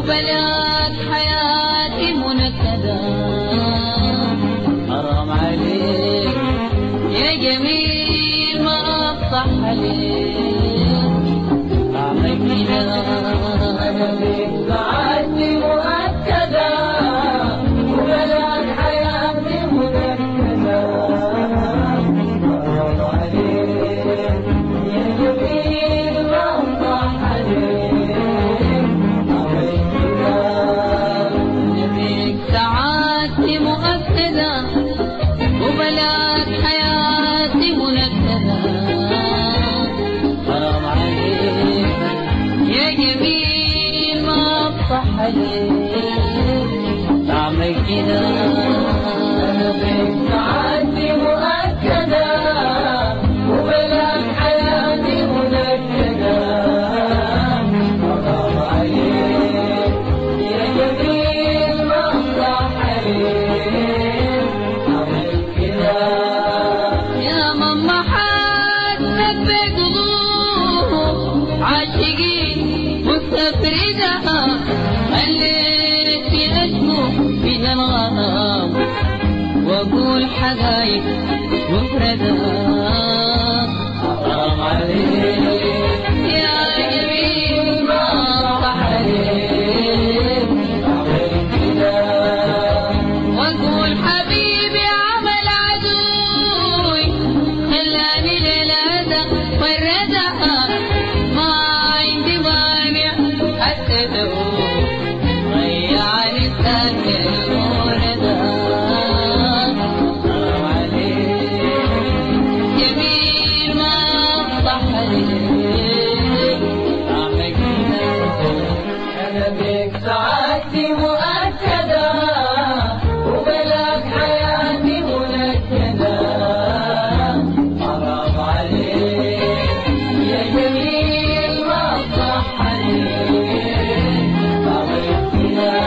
وبلاك حياتي منكدة حرام عليك يا جميل ما أفصح عليك طعمك كده أنا بيك سعادتي مؤكدة وبلاك حياتي منكدة حرام عليك يا جميل ما أنصح عليك طعمك كده نبيك ساعاتي مؤكدة وبلاك حياتي منكدة حرام عليك يا جميل ما أفصح عليك طعمك كده أنا بيك سعادتي مؤكدة وبلاك حياتي منكدة حرام عليك يا جميل ما أنصح عليك عمل كده يا ماما حاسك بقلوب عاشقين مستفردة خليتني أشكو من الغرام وأقول حقايق مفردة حرام عليك يا جميل ما صح عليك عمل كده واقول حبيبي عمل عدوي خلاني ليلة فردها ما عندي مانع حتى لو ضيعني ساكن وردها حرام عليك جميل ما صح عليك طعمك أنا بيك سعادتي مؤكدة وبلاك حياتي منكدة حرام عليك يا جميل ما صح عليك طعمك كده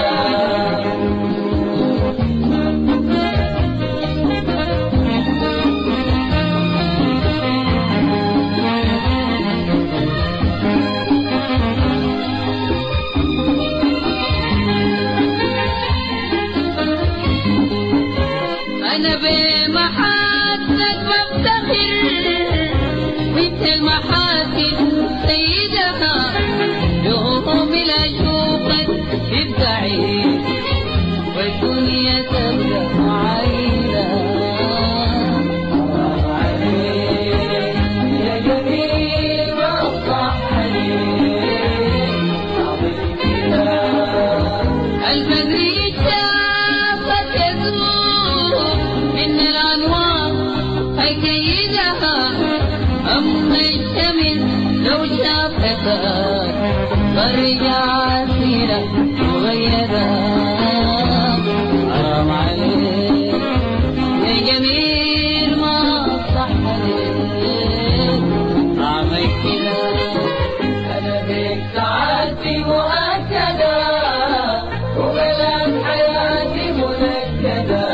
أنا بمحاسنك بفتخر مثل محاسن سيدها يوم لا أشوفك بالبعيد والدنيا تبدأ عينا حرام عليك يا جميل ما صح عليك طعمك كده البدر شافك يزور من الأنوار هيكيدها أما الشمس لو شافك فرجع سيرة مغيرة حرام عليك يا جميل ما صح عليك طعمك كده أنا بيك سعادتي مؤكدة وبلاك حياتي منكدة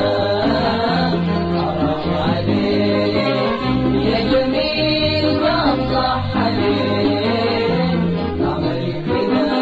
حرام عليك يا جميل ما صح عليك عمل كده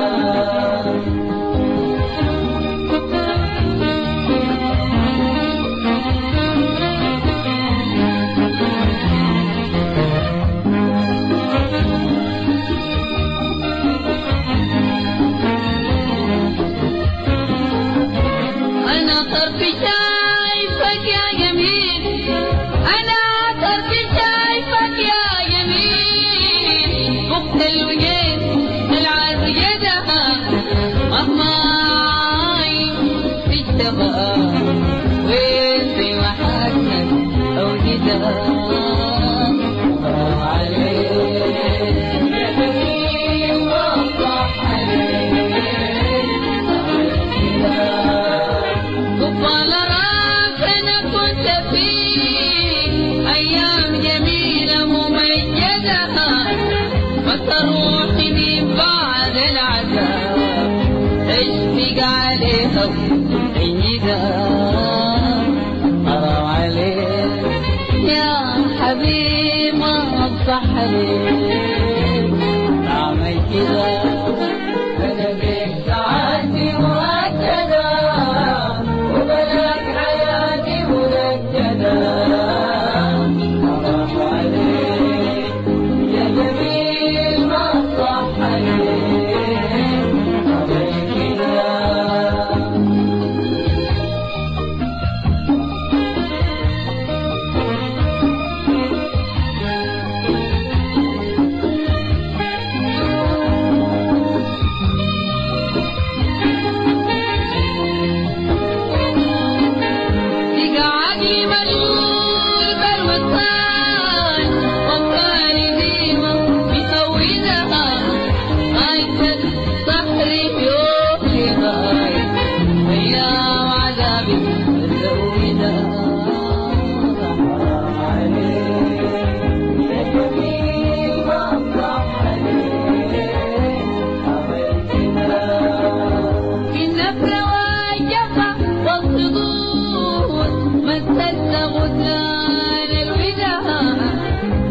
أنا طرف شايفك يا جميل أنا طرف شايفك يا جميل وقت الوجيد العز يدها مهما عاين في الشباب وين في محاكمك أو جدها حرام عليك يا جميل ما صح عليك عمل كده قبل راسنا كنت فيه أيام جميلة مميزة فتروح من بعد العذاب تشفق عليها وتعيدها حرام عليك يا حبيب ما أصح عليك طعمك كده أنا بيك سعادتي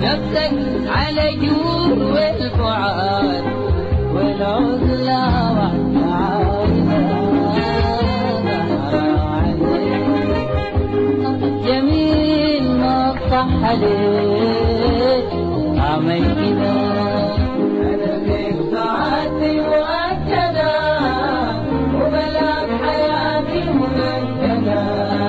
نفسك على جور والبعاد والعزلة جميل ما صح عليك عمل كده أنا فيك ساعتي مؤكدة وبلاك حياتي منكدة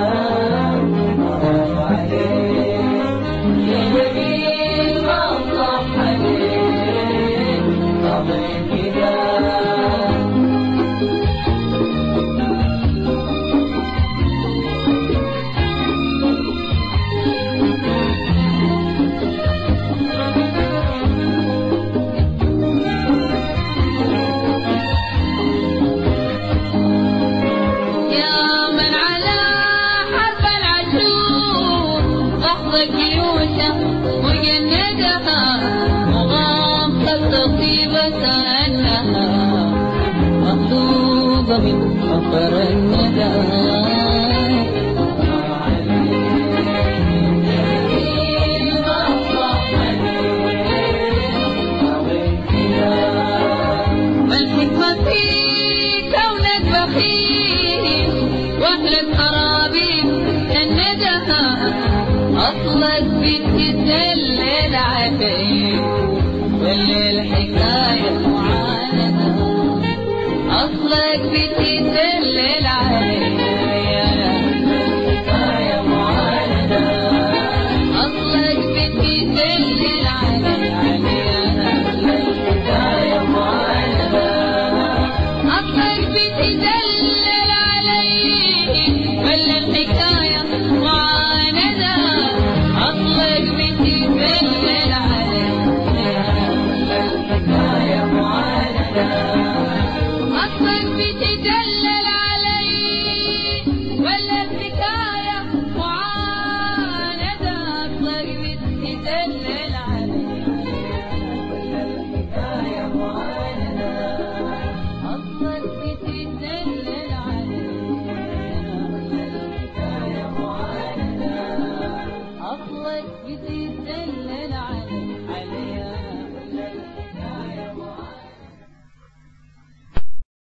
حرام عليك يا جميل ما صح عليك طبعا كده يا من على حرب العشور أخذ جيوشه مجندها مغامرة تصيب كأنها مخطوبة من خطر الندى ما الحكمة في كونك بخيل واهلك قرابين الندها أصلك بتدلل عليه واللي الحكاية معاندة أصلك بتدلل عليه